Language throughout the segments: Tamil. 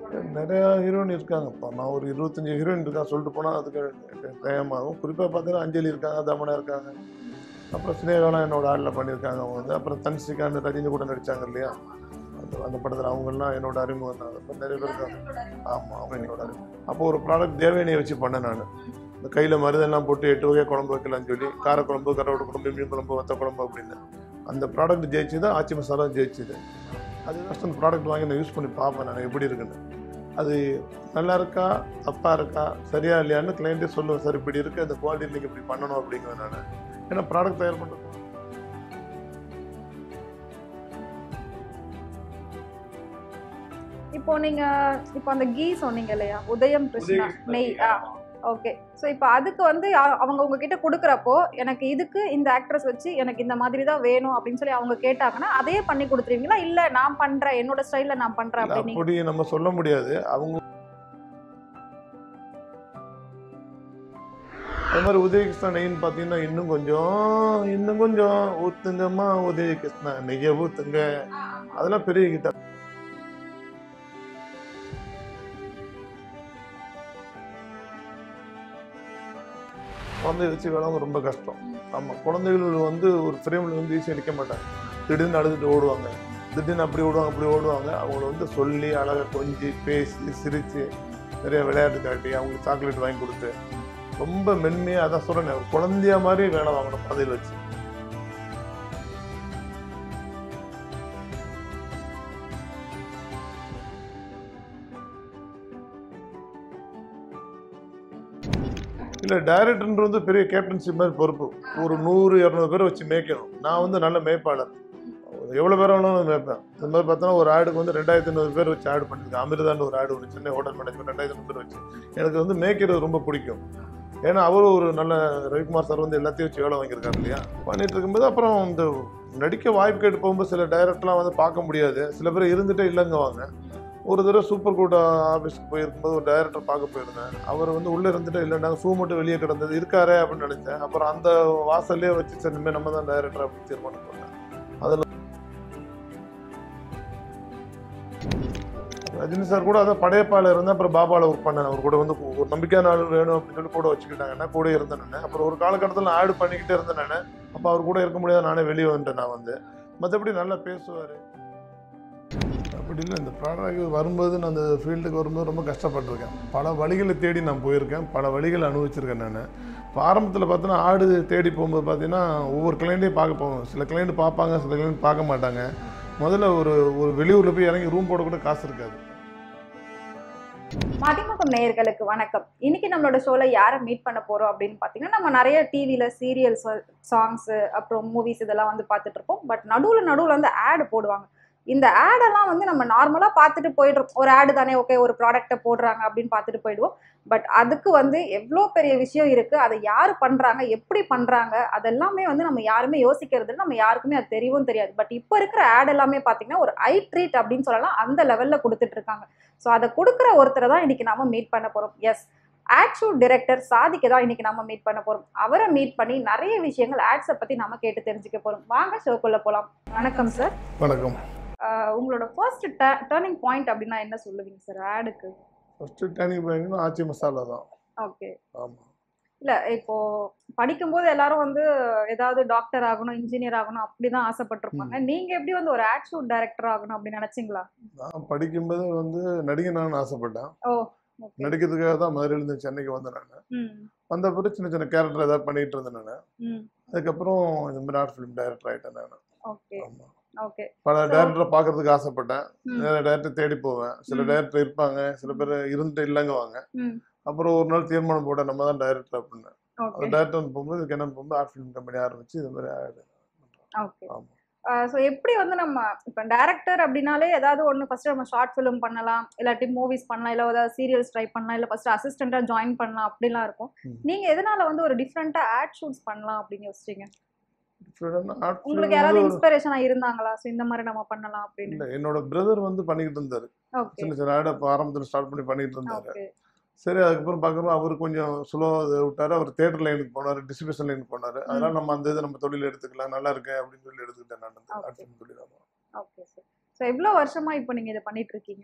நிறையா ஹீரோயின் இருக்காங்கப்பா நான் ஒரு இருபத்தஞ்சி ஹீரோயின் இருக்கா சொல்லிட்டு போனால் அதுக்கு டைம் ஆகும் குறிப்பாக பார்த்தீங்கன்னா அஞ்சலி இருக்காங்க தமனா இருக்காங்க அப்புறம் சினேகாலாம் என்னோட ஆடில் பண்ணியிருக்காங்க அவங்க வந்து அப்புறம் தன்சிகான்னு ரஜினி கூட நடித்தாங்க இல்லையா அந்த அந்த படத்தில் அவங்கெல்லாம் என்னோட அறிமுகம் தான் அப்புறம் நிறைய பேர் இருக்காங்க ஆமாம் அவங்க என்னோட அறிமுகம் அப்போ ஒரு ப்ராடக்ட் தேவையனையை வச்சு பண்ணேன் நான் இந்த கையில் மருதெல்லாம் போட்டு எட்டு வகை குழம்பு வைக்கலாம்னு சொல்லி காரக்குழம்பு கரோட குழம்பு மீன் குழம்பு வத்த குழம்பு அப்படின்னு அந்த ப்ராடக்ட் ஜெயிச்சுது ஆச்சி மசாலா ஜெயிச்சுது அது ஃபஸ்ட் அந்த ப்ராடக்ட் வாங்கி நான் யூஸ் பண்ணி பார்ப்பேன் நான் எப்படி இருக்குன்னு அது நல்லா இருக்கா தப்பாக இருக்கா சரியா இல்லையான்னு கிளைண்ட்டே சொல்லுவேன் சார் இப்படி இருக்கு அந்த குவாலிட்டி நீங்கள் இப்படி பண்ணணும் அப்படிங்குவேன் நான் ஏன்னா ப்ராடக்ட் தயார் பண்ணுறது இப்போ நீங்க இப்போ அந்த கீ சொன்னீங்க இல்லையா உதயம் கிருஷ்ணா நெய் ஆ ஓகே ஸோ இப்போ அதுக்கு வந்து அ- அவங்க உங்ககிட்ட கொடுக்குறப்போ எனக்கு இதுக்கு இந்த ஆக்ட்ரஸ் வச்சு எனக்கு இந்த மாதிரி தான் வேணும் அப்படின்னு சொல்லி அவங்க கேட்டாங்கன்னா அதையே பண்ணி கொடுத்துருவீங்களா இல்லை நான் பண்றேன் என்னோட ஸ்டைல்ல நான் பண்றேன் இல்ல, அப்படின்னு அப்படி நம்ம சொல்ல முடியாது அவங்க அது மாதிரி உதயகிருஷ்ணா நெய்ன்னு பார்த்தீங்கன்னா இன்னும் கொஞ்சம் இன்னும் கொஞ்சம் ஊத்துங்கம்மா உதயகிருஷ்ணா நெய்ய ஊத்துங்க அதெல்லாம் பெரிய கிட்ட குழந்தைய வச்சு வேலை ரொம்ப கஷ்டம் ஆமாம் குழந்தைகள் வந்து ஒரு ஃப்ரேமில் வந்து ஈஸியாக நிற்க மாட்டாங்க திடீர்னு அழுதுட்டு ஓடுவாங்க திடீர்னு அப்படி ஓடுவாங்க அப்படி ஓடுவாங்க அவங்கள வந்து சொல்லி அழகாக கொஞ்சி பேசி சிரித்து நிறைய விளையாட்டு காட்டி அவங்களுக்கு சாக்லேட் வாங்கி கொடுத்து ரொம்ப மென்மையாக அதான் சொல்கிறேன் குழந்தைய மாதிரி வேலை வாங்கணும் குழந்தைகள் வச்சு இல்லை டைரக்டர்ன்ற வந்து பெரிய கேப்டன்ஷிப் மாதிரி பொறுப்பு ஒரு நூறு இரநூறு பேர் வச்சு மேய்க்கணும் நான் வந்து நல்ல மேய்ப்பாளர் எவ்வளோ பேர் வேணாலும் மேய்ப்பேன் இந்த மாதிரி பார்த்தோன்னா ஒரு ஆடுக்கு வந்து ரெண்டாயிரத்தி ஐநூறு பேர் வச்சு ஆடு பண்ணியிருக்கேன் அமிர்தான்னு ஒரு ஆடு ஒரு சின்ன ஹோட்டல் மேனேஜ்மெண்ட் ரெண்டாயிரத்தி ஐநூறு பேர் வச்சு எனக்கு வந்து மேய்க்கிறது ரொம்ப பிடிக்கும் ஏன்னா அவரும் ஒரு நல்ல ரவிக்குமார் சார் வந்து எல்லாத்தையும் வச்சு வேலை வாங்கியிருக்காரு இல்லையா பண்ணிட்டு இருக்கும்போது அப்புறம் இந்த நடிக்க வாய்ப்பு கேட்டு போகும்போது சில டைரக்டர்லாம் வந்து பார்க்க முடியாது சில பேர் இருந்துட்டே இல்லைங்குவாங்க ஒரு தடவை சூப்பர் கோட் ஆஃபீஸ்க்கு போயிருக்கும்போது ஒரு டைரக்டர் பார்க்க போயிருந்தேன் அவர் வந்து உள்ளே இருந்துட்டு இல்லைனாங்க ஷூ மட்டும் வெளியே கிடந்தது இருக்காரே அப்படின்னு நினைச்சேன் அப்புறம் அந்த வாசல்லே வச்சு சரி இனிமேல் நம்ம தான் டைரக்டர் அப்படின்னு தீர்மானம் பண்ணேன் அதில் ரஜினி சார் கூட அதான் படையப்பால இருந்தேன் அப்புறம் பாபால ஒர்க் பண்ணேன் அவர் கூட வந்து ஒரு நம்பிக்கையான ஆள் வேணும் அப்படின்னு சொல்லி கூட வச்சுக்கிட்டாங்கன்னா கூட இருந்தேன் நான் அப்புறம் ஒரு காலகட்டத்தில் நான் ஆடு பண்ணிக்கிட்டே இருந்தேன் நான் அப்போ அவர் கூட இருக்க முடியாது நானே வெளியே வந்துட்டேன் நான் வந்து மற்றபடி நல்லா பேசுவார் அப்படி இல்லை இந்த ப்ராடக்ட் வரும்போது நான் அந்த ஃபீல்டுக்கு வரும்போது ரொம்ப கஷ்டப்பட்டிருக்கேன் பல வழிகளை தேடி நான் போயிருக்கேன் பல வழிகளை அனுபவிச்சிருக்கேன் நான் இப்போ ஆரம்பத்தில் பார்த்தோன்னா ஆடு தேடி போகும்போது பார்த்தீங்கன்னா ஒவ்வொரு கிளைண்ட்டையும் பார்க்க போவோம் சில கிளைண்ட் பார்ப்பாங்க சில கிளைண்ட் பார்க்க மாட்டாங்க முதல்ல ஒரு ஒரு வெளியூரில் போய் இறங்கி ரூம் போட கூட காசு இருக்காது மதிமுகம் நேயர்களுக்கு வணக்கம் இன்னைக்கு நம்மளோட ஷோல யாரை மீட் பண்ண போறோம் அப்படின்னு பாத்தீங்கன்னா நம்ம நிறைய டிவில சீரியல்ஸ் சாங்ஸ் அப்புறம் மூவிஸ் இதெல்லாம் வந்து பார்த்துட்டு இருப்போம் பட் நடுவுல நடுவுல வந்து ஆட் போடுவாங்க இந்த ஆடெல்லாம் வந்து நம்ம நார்மலா பார்த்துட்டு போயிடுறோம் ஒரு ஆடு தானே ஓகே ஒரு ப்ராடக்ட்டை போடுறாங்க அப்படின்னு பார்த்துட்டு போயிடுவோம் பட் அதுக்கு வந்து எவ்வளோ பெரிய விஷயம் இருக்கு அதை யார் பண்றாங்க எப்படி பண்றாங்க அதெல்லாமே வந்து நம்ம யாருமே யோசிக்கிறது இல்ல, நம்ம யாருக்குமே அது தெரியவும் தெரியாது பட் இப்போ இருக்கிற ஆட் எல்லாமே பார்த்தீங்கன்னா ஒரு ஐ ட்ரீட் அப்படின்னு சொல்லலாம் அந்த லெவல்ல கொடுத்துட்டு இருக்காங்க ஸோ அதை கொடுக்குற ஒருத்தரை தான் இன்னைக்கு நாம மீட் பண்ண போறோம் எஸ் ஆக்ஷூட் டிரெக்டர் சாதிக்க தான் இன்னைக்கு நம்ம மீட் பண்ண போறோம் அவரை மீட் பண்ணி நிறைய விஷயங்கள் ஆட்ஸை பத்தி நாம கேட்டு தெரிஞ்சுக்க போறோம் வாங்க ஷோக்குள்ள போலாம் வணக்கம் சார் வணக்கம் உங்களோட ஃபர்ஸ்ட் டேர்னிங் பாயிண்ட் அப்படின்னா என்ன சொல்லுவீங்க சார் ஆடுக்கு ஃபஸ்ட்டு டேனிங் பாயிண்ட்னா ஆச்சி மசாலா தான் ஓகே ஆமாம் இல்ல இப்போ படிக்கும்போது எல்லாரும் வந்து ஏதாவது டாக்டர் ஆகணும் இன்ஜினியர் ஆகணும் அப்படிதான் ஆசைப்பட்டிருப்பாங்க நீங்க எப்படி வந்து ஒரு ஆக்ஷூட் டைரக்டர் ஆகணும் அப்படின்னு நினைச்சீங்களா நான் படிக்கும்போது வந்து நடிகனான்னு ஆசைப்பட்டேன் ஓ ஓகே நடிக்கிறதுக்காக தான் மதுரையிலேருந்து சென்னைக்கு வந்தேன் நான் ம் வந்த பிறகு சின்ன சின்ன கேரக்டர் ஏதாவது பண்ணிட்டு இருந்தேன் நான் ம் அதுக்கப்புறம் இந்த மாதிரி ஆர்ட் ஃபிலிம் டைரக்டர் ஆகிட்டேன் நான் ஓகே ஆமாம் ஓகே பல So- டேரக்டரை பார்க்கறதுக்கு ஆசைப்பட்டேன் ம். நிறைய டேரக்டர் தேடி போவேன் சில ம். டேரக்டர் இருப்பாங்க சில பேர் இருந்துட்டு இல்லைங்குவாங்க ம் அப்புறம் ஒரு நாள் தீர்மானம் போட்டேன் நம்ம தான் டைரக்டர் அப்படின்னு அந்த ஓகே டேரக்டர் போகும்போது இதுக்கு என்ன போகும்போது ஆர்ட் ஃபிலிம் கம்பெனி ஆரம்பிச்சு இது மாதிரி ஆடு ஓகே ஆமா. ஸோ எப்படி வந்து நம்ம இப்போ டேரக்டர் அப்படின்னாலே ஏதாவது ஒன்று ஃபர்ஸ்ட் நம்ம ஷார்ட் ஃபிலிம் பண்ணலாம் இல்லாட்டி மூவிஸ் பண்ணலாம் இல்லை ஏதாவது சீரியல்ஸ் ட்ரை பண்ணலாம் இல்லை ஃபர்ஸ்ட் அசிஸ்டண்ட்டாக ஜாயின் பண்ணலாம் அப்படிலாம் இருக்கும் ம். நீங்க எதனால வந்து ஒரு டிஃப்ரெண்ட்டாக ஆட் ஷூட்ஸ் பண்ணலாம் அப்படின்னு யோசிச்சீங்க ஆர்ட் உங்களுக்கு யாராவது ஃபிலிம் இன்ஸ்பிரேஷனாக இருந்தாங்களா ஸோ இந்த மாதிரி நம்ம பண்ணலாம் அப்படின்னு இல்லை என்னோட பிரதர் வந்து பண்ணிக்கிட்டு இருந்தாரு ஓகே சின்ன சின்ன ஆடை ஆரம்பத்தில் ஸ்டார்ட் பண்ணி பண்ணிட்டு இருந்தாரு ஓகே சரி அதுக்கப்புறம் பார்க்குறோம் அவர் கொஞ்சம் ஸ்லோ விட்டாரு அவர் தேட்டர் லைனுக்கு போனார் டிஸ்ட்ரிபியூஷன் லைனுக்கு போனார் அதனால நம்ம அந்த இதை நம்ம தொழில் எடுத்துக்கலாம் நல்லா இருக்கு அப்படின்னு சொல்லி எடுத்துக்கிட்டேன் நான் அந்த Okay. ஆர்ட் ஃபிலிம் தொழில் ஆமா. ஓகே சார் ஸோ எவ்வளோ வருஷமா இப்போ நீங்க இதை பண்ணிட்டு இருக்கீங்க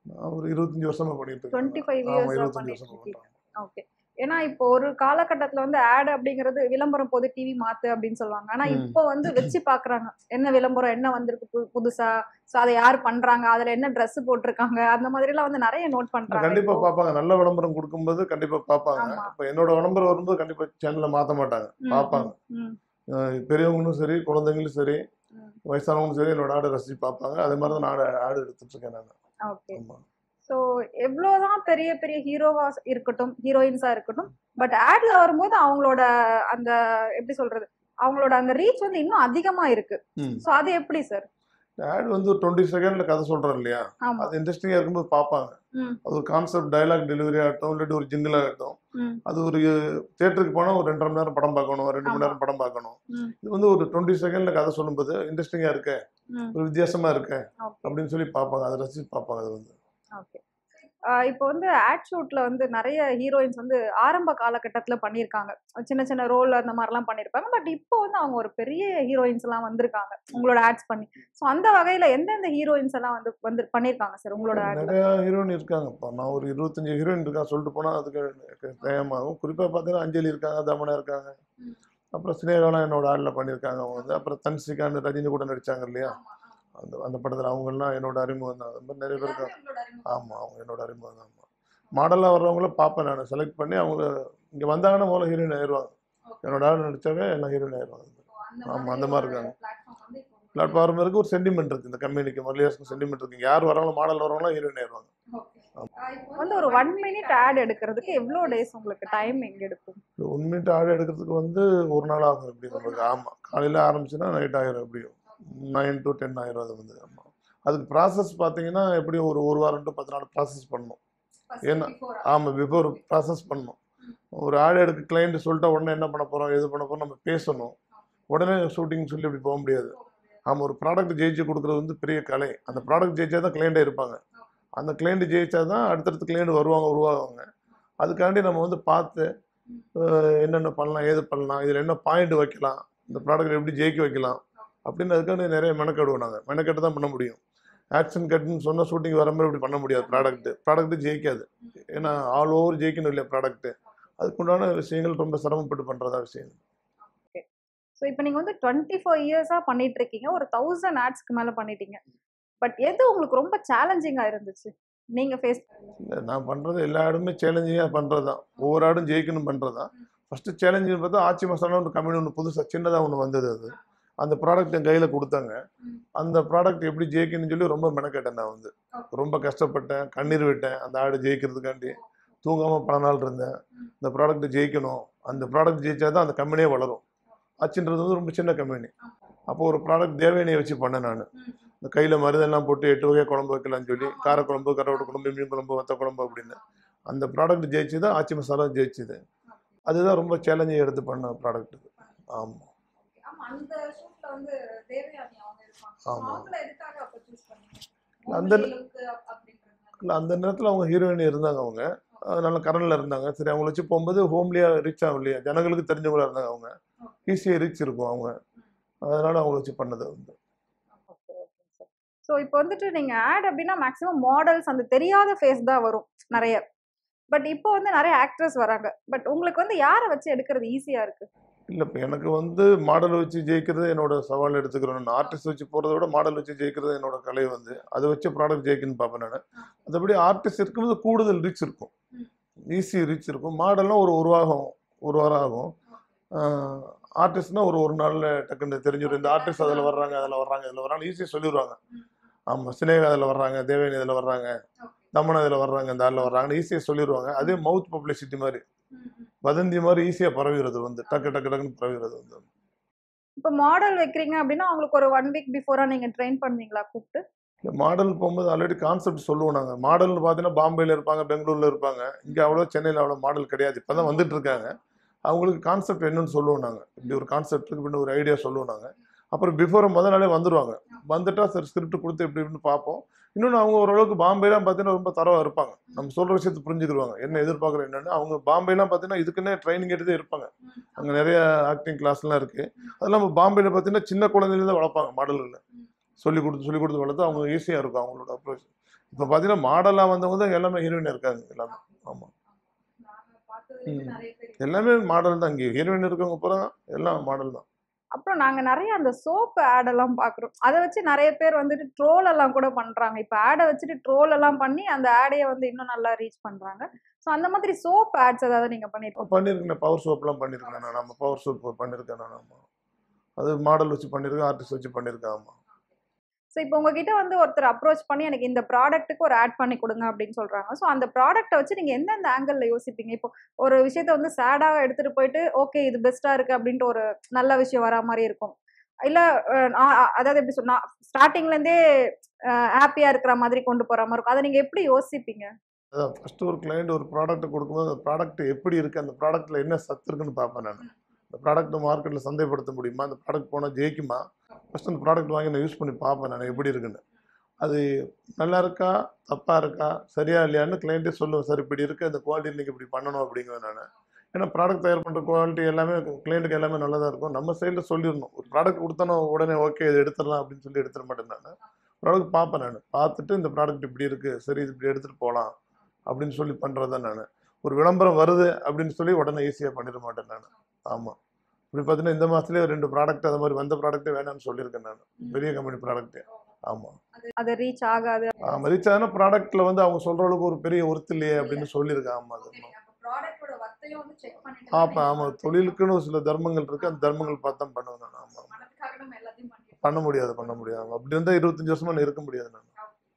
நான் ஒரு இருபத்தஞ்சு வருஷமா பண்ணிட்டு டுவெண்ட்டி இருக்கேன் ஃபைவ் ஆமா இயர்ஸா இருபத்தஞ்சு பண்ணிட்டு வருஷமா இருக்கீங்க பண்றேன் ஓகே ஏன்னா இப்போ ஒரு காலகட்டத்துல வந்து ஆட் அப்படிங்கிறது விளம்பரம் போது டிவி மாத்து அப்படின்னு சொல்லுவாங்க ஆனா ம். இப்போ வந்து வச்சு பாக்குறாங்க என்ன விளம்பரம் என்ன வந்திருக்கு புது- புதுசா சோ அதை யார் பண்றாங்க அதுல என்ன Dress போட்டிருக்காங்க அந்த மாதிரி எல்லாம் வந்து நிறைய நோட் பண்றாங்க கண்டிப்பா இப்போ. பார்ப்பாங்க நல்ல விளம்பரம் கொடுக்கும்போது கண்டிப்பா பார்ப்பாங்க ஆமா. இப்ப என்னோட விளம்பரம் வரும்போது கண்டிப்பா சேனல்ல மாத்த மாட்டாங்க ம், பார்ப்பாங்க ம், அஹ் பெரியவங்களும் சரி குழந்தைங்களும் சரி ம். வயசானவங்களும் சரி என்னோட ஆடை ரசிச்சு பார்ப்பாங்க அதே மாதிரி தான் நான் ஆடு எடுத்துட்டு இருக்கேன் நான் ஓகே ஆமா ஸோ எவ்வளோதான் பெரிய பெரிய ஹீரோவா இருக்கட்டும் ஹீரோயின்ஸா இருக்கட்டும் பட் ஆட்ல வரும்போது அவங்களோட அந்த எப்படி சொல்றது அவங்களோட அந்த ரீச் வந்து இன்னும் அதிகமா இருக்கு ம். ஸோ அது எப்படி சார் ஆட் வந்து ஒரு டுவெண்ட்டி செகண்ட்ல கதை சொல்றோம் இல்லையா ஆமா அது இன்ட்ரெஸ்டிங்கா இருக்கும்போது பார்ப்பாங்க ம், அது ஒரு கான்செப்ட் டயலாக் டெலிவரி ஆகட்டும் இல்லாட்டி ஒரு ஜிங்கிள் ஆகட்டும் ம், அது ஒரு தியேட்டருக்கு போனால் ஒரு ரெண்டரை மணி நேரம் படம் பார்க்கணும் ரெண்டு மணி ஆமா. நேரம் படம் பார்க்கணும் ம். இது வந்து ஒரு டுவெண்ட்டி செகண்ட்ல கதை சொல்லும்போது இன்ட்ரெஸ்டிங்கா இருக்கு ம். ஒரு வித்தியாசமா இருக்கு ஓகே அப்படின்னு சொல்லி பார்ப்பாங்க அதை ரசிச்சு பார்ப்பாங்க அது வந்து ஓகே இப்போ வந்து ஆட் ஷூட்ல வந்து நிறைய ஹீரோயின்ஸ் வந்து ஆரம்ப காலகட்டத்தில் பண்ணியிருக்காங்க சின்ன சின்ன ரோல் அந்த மாதிரிலாம் பண்ணியிருப்பாங்க பட் இப்போ வந்து அவங்க ஒரு பெரிய ஹீரோயின்ஸ் எல்லாம் வந்திருக்காங்க உங்களோட ஆட்ஸ் பண்ணி ஸோ அந்த வகையில எந்தெந்த ஹீரோயின்ஸ் எல்லாம் வந்து வந்து பண்ணியிருக்காங்க சார் உங்களோட ஆட்ல நிறைய ஹீரோயின் இருக்காங்கப்பா நான் ஒரு இருபத்தஞ்சு ஹீரோயின் இருக்கா சொல்லிட்டு போனா அதுக்கு எனக்கு தயமாகும் குறிப்பா பார்த்தீங்கன்னா அஞ்சலி இருக்காங்க தமனா இருக்காங்க ம். அப்புறம் சினேகாலாம் என்னோட ஆடில் பண்ணியிருக்காங்க அவங்க வந்து அப்புறம் தன்சிகான்னு ரஜினி கூட நடிச்சாங்க இல்லையா அந்த அந்த படத்தில் அவங்கெல்லாம் என்னோட அறிமுகம் தான் அது மாதிரி நிறைய பேர் இருக்காங்க ஆமாம் அவங்க என்னோட அறிமுகம் தான் ஆமாம் மாடலாக வர்றவங்கள பார்ப்பேன் நான் செலக்ட் பண்ணி அவங்க இங்கே வந்தாங்கன்னா முதல்ல ஹீரோயின் ஆயிடுவாங்க என்னோட ஆள் நடிச்சாவே எல்லாம் ஹீரோயின் ஆயிடுவாங்க ஆமா, அந்த மாதிரி இருக்காங்க. பிளாட்ஃபார்ம் இருக்கு ஒரு சென்டிமெண்ட் இருக்கு இந்த கம்பெனிக்கு மல்லிகாஸ்க்கு சென்டிமெண்ட் இருக்கு யார் வராங்களோ மாடல் வரவங்களாம் ஹீரோயின் ஆயிடுவாங்க வந்து ஒரு ஒன் மினிட் ஆட் எடுக்கிறதுக்கு எவ்வளோ டேஸ் உங்களுக்கு டைம் எங்க எடுக்கும் ஒன் மினிட் ஆடு எடுக்கிறதுக்கு வந்து ஒரு நாள் ஆகும் எப்படி நம்மளுக்கு ஆமாம் காலையில் ஆரம்பிச்சுன்னா நைட் ஆயிரும் எப்படியும் நைன் டு டென் ஆயிரும் அது வந்து ஆமாம் அதுக்கு ப்ராசஸ் பார்த்தீங்கன்னா எப்படியும் ஒரு ஒரு வாரம் டு பத்து நாள் ப்ராசஸ் பண்ணணும் ஏன்னா ஆமாம் பிஃபோர் ப்ராசஸ் பண்ணணும் ஒரு ஆடு எடுக்க கிளைண்ட் சொல்லிட்டா உடனே என்ன பண்ண போகிறோம் எது பண்ண போகிறோம் நம்ம பேசணும் உடனே ஷூட்டிங் சொல்லி இப்படி போக முடியாது ஆமாம் ஒரு ப்ராடக்ட் ஜெயிச்சு கொடுக்குறது வந்து பெரிய கலை அந்த ப்ராடக்ட் ஜெயிச்சா தான் கிளைண்டே இருப்பாங்க அந்த கிளைண்ட் ஜெயிச்சா தான் அடுத்தடுத்து கிளைண்ட் வருவாங்க உருவாகுவாங்க அதுக்காண்டி நம்ம வந்து பார்த்து அஹ், என்னென்ன பண்ணலாம் ஏது பண்ணலாம் இதில் என்ன பாயிண்ட் வைக்கலாம் இந்த ப்ராடக்ட் எப்படி ஜெயிக்க வைக்கலாம் அப்படின்னு அதுக்காண்டி நிறைய மெனக்கெடுவோம் நாங்கள் மெனக்கெட்டு தான் பண்ண முடியும் ஆக்ஷன் கட்னு சொன்னால் ஷூட்டிங் வர மாதிரி இப்படி பண்ண முடியாது ப்ராடக்ட்டு ப்ராடக்ட்டு ஜெயிக்காது ஏன்னா ஆல் ஓவர் ஜெயிக்கணும் இல்லையா ப்ராடக்ட்டு அதுக்குண்டான விஷயங்கள் ரொம்ப சிரமப்பட்டு பண்ணுறதா விஷயம் ஸோ இப்போ நீங்கள் வந்து டுவெண்ட்டி ஃபோர் இயர்ஸாக பண்ணிட்டு இருக்கீங்க ஒரு தௌசண்ட் ஆட்ஸ்க்கு மேலே பண்ணிட்டீங்க பட் எது உங்களுக்கு ரொம்ப சேலஞ்சிங்காக இருந்துச்சு நீங்கள் ஃபேஸ் இல்லை நான் பண்ணுறது எல்லா ஆடுமே சேலஞ்சிங்காக பண்ணுறது தான் ஒவ்வொரு ஆடும் ஜெயிக்கணும் பண்ணுறது தான் ஃபஸ்ட்டு சேலஞ்சுன்னு பார்த்தா ஆச்சி மசாலா ஒன்று கம்பெனி ஒன்று புதுசாக சின்னதாக ஒன்று வந்தது அது அந்த ப்ராடக்ட் என் கையில் கொடுத்தாங்க அந்த ப்ராடக்ட் எப்படி ஜெயிக்கணும்னு சொல்லி ரொம்ப மெனக்கெட்டேன் நான் வந்து ரொம்ப கஷ்டப்பட்டேன் கண்ணீர் விட்டேன் அந்த ஆடு ஜெயிக்கிறதுக்காண்டி தூங்காமல் பல நாள் இருந்தேன் இந்த ப்ராடக்ட் ஜெயிக்கணும் அந்த ப்ராடக்ட் ஜெயிச்சா தான் அந்த கம்பெனியே வளரும் ஆச்சுன்றது வந்து ரொம்ப சின்ன கம்பெனி அப்போ ஒரு ப்ராடக்ட் தேவையனையை வச்சு பண்ணேன் நான் இந்த கையில் மருந்தெல்லாம் போட்டு எட்டு வகை குழம்பு வைக்கலாம்னு சொல்லி காரக்குழம்பு கருவாட்டு குழம்பு மீன் குழம்பு வத்த குழம்பு அப்படின்னு அந்த ப்ராடக்ட் ஜெயிச்சுது ஆச்சி மசாலா ஜெயிச்சுது அதுதான் ரொம்ப சேலஞ்சிங் எடுத்து பண்ண ப்ராடக்ட் ஆமாம் அந்த ஷூட்ல வந்து தேவயானி அவங்க இருப்பாங்க ஆமா. அவங்கள எதுக்காக அப்ப சூஸ் பண்ணீங்க அந்த- உங்களுக்கு அப்படின்றது இல்லை அந்த நேரத்தில் அவங்க ஹீரோயின் இருந்தாங்க அவங்க அதனால கரண்டில் இருந்தாங்க சரி அவங்கள வச்சு போகும்போது ஹோம்லியாக ரீச் ஆகும் இல்லையா ஜனங்களுக்கு தெரிஞ்சவங்களா இருந்தாங்க அவங்க ஈஸியாக ரீச் இருக்கும் அவங்க அதனால அவங்கள வச்சு பண்ணது வந்து ஸோ இப்போ வந்துட்டு நீங்கள் ஆட் அப்படின்னா மேக்ஸிமம் மாடல்ஸ் அந்த தெரியாத ஃபேஸ் தான் வரும் நிறைய பட் இப்போ வந்து நிறைய ஆக்ட்ரஸ் வராங்க பட் உங்களுக்கு வந்து யாரை வச்சு எடுக்கிறது ஈஸியாக இருக்கு இல்லை இப்போ எனக்கு வந்து மாடல் வச்சு ஜெயிக்கிறது என்னோட சவால் எடுத்துக்கிறேன் நான் ஆர்டிஸ்ட் வச்சு போகிறத விட மாடல் வச்சு ஜெயிக்கிறது என்னோட கலை வந்து அதை வச்சு ப்ராடக்ட் ஜெயிக்கணும்னு பார்ப்பேன் நான் மற்றபடி ஆர்டிஸ்ட் இருக்கும்போது கூடுதல் ரீச் இருக்கும் ஈஸி ரீச் இருக்கும் மாடல்லாம் ஒரு ஒரு வாரம் ஒரு வாரம் ஆகும் ஆர்டிஸ்ட்னா ஒரு ஒரு நாளில் டக்குன்னு தெரிஞ்சிடும் இந்த ஆர்டிஸ்ட் அதில் வர்றாங்க அதில் வர்றாங்க இதில் வர்றாங்க ஈஸியாக சொல்லிடுவாங்க ஆமாம் சினேகா அதில் வர்றாங்க தேவயானி இதில் வர்றாங்க தமனா இதில் வர்றாங்க இந்த ஆளில் வர்றாங்கன்னு ஈஸியாக சொல்லிடுவாங்க அதே மவுத் பப்ளிசிட்டி மாதிரி வதந்தி மாதிரி ஈஸியாக பரவிடுறது வந்து டக்கு டக்கு டக்குன்னு பரவிடுறது வந்து இப்போ மாடல் வைக்கிறீங்க அப்படின்னா அவங்களுக்கு ஒரு ஒன் வீக் பிஃபோரா நீங்க ட்ரெயின் பண்ணுவீங்களா கூப்பிட்டு இந்த மாடல் போகும்போது ஆல்ரெடி கான்செப்ட் சொல்லுவோம் நாங்கள் மாடல்னு பார்த்தீங்கன்னா பாம்பேல இருப்பாங்க பெங்களூர்ல இருப்பாங்க இங்கே அவ்வளோ சென்னையில் அவ்வளோ மாடல் கிடையாது இப்போ தான் வந்துட்டு இருக்காங்க அவங்களுக்கு கான்செப்ட் என்னன்னு சொல்லுவோம் நாங்கள் இப்படி ஒரு கான்செப்ட் இருக்கு இப்படின்னு ஒரு ஐடியா சொல்லுவோம் நாங்கள் அப்புறம் பிஃபோர் முத நாளே வந்துருவாங்க வந்துட்டா சரி ஸ்கிரிப்ட் கொடுத்து இப்படி இப்படின்னு பார்ப்போம் இன்னொன்று அவங்க ஓரளவுக்கு பாம்பேலாம் பார்த்தீங்கன்னா ரொம்ப தரவா இருப்பாங்க நம்ம சொல்கிற விஷயத்தை புரிஞ்சுக்கிடுவாங்க என்ன எதிர்பார்க்குறோம் என்னன்னு அவங்க பாம்பேலாம் பார்த்தீங்கன்னா இதுக்குன்னே ட்ரைனிங் எடுத்தே இருப்பாங்க அங்கே நிறைய ஆக்டிங் கிளாஸ்லாம் இருக்குது அது இல்லாமல் பாம்பேல பார்த்தீங்கன்னா சின்ன குழந்தையிலேருந்து வளர்ப்பாங்க மாடல்களில் சொல்லி கொடுத்து சொல்லி கொடுத்து வளர்த்து அவங்க ஈஸியாக இருக்கும் அவங்களோட அப்ரோச் இப்போ பார்த்தீங்கன்னா மாடலாக வந்தவங்க தான் எல்லாமே ஹீரோயின் இருக்காங்க எல்லாமே ஆமாம் ம். எல்லாமே மாடல் தான் இங்கே ஹீரோயின் இருக்கவங்க பூரா எல்லாம் மாடல் தான் அப்புறம் நாங்க நிறைய அந்த சோப்பு ஆட் எல்லாம் பாக்குறோம் அதை வச்சு நிறைய பேர் வந்துட்டு ட்ரோல் எல்லாம் கூட பண்றாங்க இப்ப ஆடை வச்சுட்டு ட்ரோல் எல்லாம் பண்ணி அந்த ஆடையை வந்து இன்னும் நல்லா ரீச் பண்றாங்க சோ அந்த மாதிரி சோப் ஆட்ஸ் ஏதாவது நீங்க பண்ணிருக்கோம் பண்ணியிருக்கேன் பவர் சோப்லாம் பண்ணியிருக்கேன் நான் நம்ம பவர் சோப் பண்ணியிருக்கேன் நான் ஆமாம் அது மாடல் வச்சு பண்ணியிருக்கேன் ஆர்டிஸ்ட் வச்சு பண்ணியிருக்கேன் ஆமாம் ஸோ இப்போ உங்ககிட்ட வந்து ஒருத்தர் அப்ரோச் பண்ணி எனக்கு இந்த ப்ராடக்ட்டுக்கு ஒரு ஆட் பண்ணி கொடுங்க அப்படின்னு சொல்றாங்க ஸோ அந்த ப்ராடக்ட்டை வச்சு நீங்க எந்தெந்த ஆங்கிள் யோசிப்பீங்க இப்போ ஒரு விஷயத்த வந்து சேடாக எடுத்துட்டு போயிட்டு ஓகே இது பெஸ்டா இருக்கு அப்படின்ட்டு ஒரு நல்ல விஷயம் வரா மாதிரி இருக்கும் இல்ல அஹ், நான் அதாவது எப்படி சொன்னா ஸ்டார்டிங்ல இருந்தே ஹாப்பியா இருக்கிற மாதிரி கொண்டு போற மாதிரி இருக்கும் அதை நீங்க எப்படி யோசிப்பீங்க அதான் ஃபஸ்ட்டு ஒரு கிளைண்ட் ஒரு ப்ராடக்ட் கொடுக்கும்போது அந்த ப்ராடக்ட் எப்படி இருக்குது அந்த ப்ராடக்ட்டில் என்ன சத்து இருக்குன்னு பார்ப்பேன் நான் அந்த ப்ராடக்ட் மார்க்கெட்டில் சந்தைப்படுத்த முடியுமா அந்த ப்ராடக்ட் போனால் ஜெயிக்குமா ஃபஸ்ட் அந்த ப்ராடக்ட் வாங்கி நான் யூஸ் பண்ணி பார்ப்பேன் நான் எப்படி இருக்குன்னு அது நல்லா இருக்கா தப்பாக இருக்கா சரியா இல்லையான்னு கிளைண்ட்டே சொல்லுவேன் சார் இப்படி இருக்குது அந்த குவாலிட்டி நீங்கள் இப்படி பண்ணணும் அப்படிங்குவேன் நான் ஏன்னா ப்ராடக்ட் தயார் பண்ணுற குவாலிட்டி எல்லாமே கிளைண்ட்டுக்கு எல்லாமே நல்லதாக இருக்கும் நம்ம சைடில் சொல்லிடணும் ஒரு ப்ராடக்ட் கொடுத்தோன்னா உடனே ஓகே இது எடுத்துடலாம் அப்படின்னு சொல்லி எடுத்துட மாட்டேன் நான் ப்ராடக்ட் பார்ப்பேன் நான் பார்த்துட்டு இந்த ப்ராடக்ட் இப்படி இருக்குது சரி இது இப்படி எடுத்துகிட்டு போகலாம் அப்படின்னு சொல்லி பண்ணுறது தான் நான் ஒரு விளம்பரம் வருது அப்படின்னு சொல்லி உடனே ஈஸியாக பண்ணிட மாட்டேன் நான் ஆமாம் இப்படி பார்த்தீங்கன்னா இந்த மாதத்துலேயே ரெண்டு ப்ராடக்ட் அது மாதிரி வந்த ப்ராடக்ட்டே வேணாம்னு சொல்லியிருக்கேன் நான் பெரிய கம்பெனி ப்ராடக்ட்டே ஆமாம் அது ரீச் ஆகாது ஆமாம் ரீச் ஆன ப்ராடக்ட்டில் வந்து அவங்க சொல்கிற அளவுக்கு ஒரு பெரிய ஒர்த்து இல்லையே அப்படின்னு சொல்லியிருக்கேன் ஆமாம் அது ப்ராடக்ட்டோட வத்தையும் வந்து செக் பண்ணிட்டு ஆமாம் ஆமாம் தொழிலுக்குன்னு ஒரு சில தர்மங்கள் இருக்குது அந்த தர்மங்கள் பார்த்து தான் பண்ணுவேன் நான் ஆமாம் மனதுக்காக நம்ம எல்லாத்தையும் பண்ணிட்டு பண்ண முடியாது பண்ண முடியாது அப்படி இருந்தால் இருபத்தஞ்சி வருஷமா நான் இருக்க முடியாது நான்